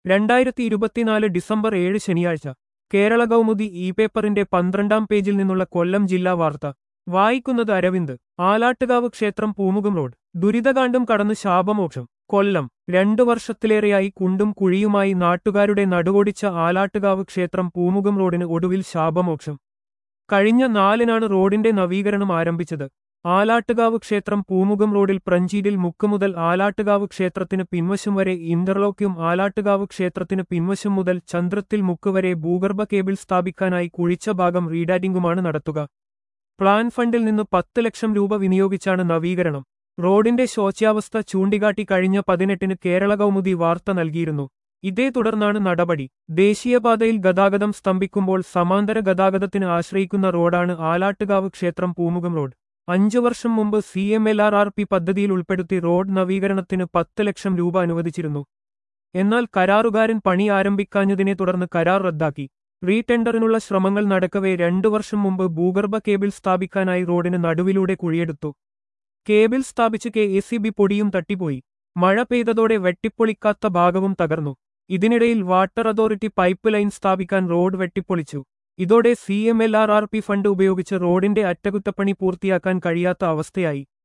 രണ്ടായിരത്തി ഇരുപത്തിനാല് ഡിസംബർ ഏഴ് ശനിയാഴ്ച കേരള കൗമുദി ഇ പേപ്പറിന്റെ പന്ത്രണ്ടാം പേജിൽ നിന്നുള്ള കൊല്ലം ജില്ലാ വാർത്ത വായിക്കുന്നത് അരവിന്ദ് ആലാട്ടുകാവ് ക്ഷേത്രം പൂമുഖം റോഡ് ദുരിതകാണ്ഡം കടന്ന് ശാപമോക്ഷം കൊല്ലം രണ്ടു വർഷത്തിലേറെയായി കുണ്ടും കുഴിയുമായി നാട്ടുകാരുടെ നടുവൊടിച്ച ആലാട്ടുകാവ് ക്ഷേത്രം പൂമുഖം റോഡിന് ഒടുവിൽ ശാപമോക്ഷം കഴിഞ്ഞ നാലിനാണ് റോഡിന്റെ നവീകരണം ആരംഭിച്ചത് ആലാട്ടുകാവ് ക്ഷേത്രം പൂമുഖം റോഡിൽ പ്രഞ്ചീരിൽ മുക്ക് മുതൽ ആലാട്ടുകാവ് ക്ഷേത്രത്തിന് പിൻവശം വരെ ഇന്റർലോക്കും ആലാട്ടുകാവ് ക്ഷേത്രത്തിന് പിൻവശം മുതൽ ചന്ദ്രത്തിൽ മുക്ക് വരെ ഭൂഗർഭ കേബിൾ സ്ഥാപിക്കാനായി കുഴിച്ച ഭാഗം റീഡാറ്റിംഗുമാണ് നടത്തുക പ്ലാൻ ഫണ്ടിൽ നിന്ന് പത്ത് ലക്ഷം രൂപ വിനിയോഗിച്ചാണ് നവീകരണം റോഡിന്റെ ശോച്യാവസ്ഥ ചൂണ്ടിക്കാട്ടി കഴിഞ്ഞ പതിനെട്ടിന് കേരള കൗമുദി വാർത്ത നൽകിയിരുന്നു ഇതേ തുടർന്നാണ് നടപടി ദേശീയപാതയിൽ ഗതാഗതം സ്തംഭിക്കുമ്പോൾ സമാന്തര ഗതാഗതത്തിന് ആശ്രയിക്കുന്ന റോഡാണ് ആലാട്ടുകാവ് ക്ഷേത്രം പൂമുഖം റോഡ് അഞ്ചു വർഷം മുമ്പ് C M L R R P പദ്ധതിയിൽ ഉൾപ്പെടുത്തി റോഡ് നവീകരണത്തിന് പത്ത് ലക്ഷം രൂപ അനുവദിച്ചിരുന്നു എന്നാൽ കരാറുകാരൻ പണി ആരംഭിക്കാഞ്ഞതിനെ തുടർന്ന് കരാർ റദ്ദാക്കി റീടെൻഡറിനുള്ള ശ്രമങ്ങൾ നടക്കവേ രണ്ടു വർഷം മുമ്പ് ഭൂഗർഭ കേബിൾ സ്ഥാപിക്കാനായി റോഡിന് നടുവിലൂടെ കുഴിയെടുത്തു കേബിൾ സ്ഥാപിച്ച് കെ എ സി ബി പൊടിയും തട്ടിപ്പോയി മഴ പെയ്തതോടെ വെട്ടിപ്പൊളിക്കാത്ത ഭാഗവും തകർന്നു ഇതിനിടയിൽ വാട്ടർ അതോറിറ്റി പൈപ്പ് ലൈൻ സ്ഥാപിക്കാൻ റോഡ് വെട്ടിപ്പൊളിച്ചു ഇതോടെ C M L R R P fund ഉപയോഗിച്ച് റോഡിന്റെ അറ്റകുറ്റപ്പണി പൂർത്തിയാക്കാൻ കഴിയാത്ത അവസ്ഥയായി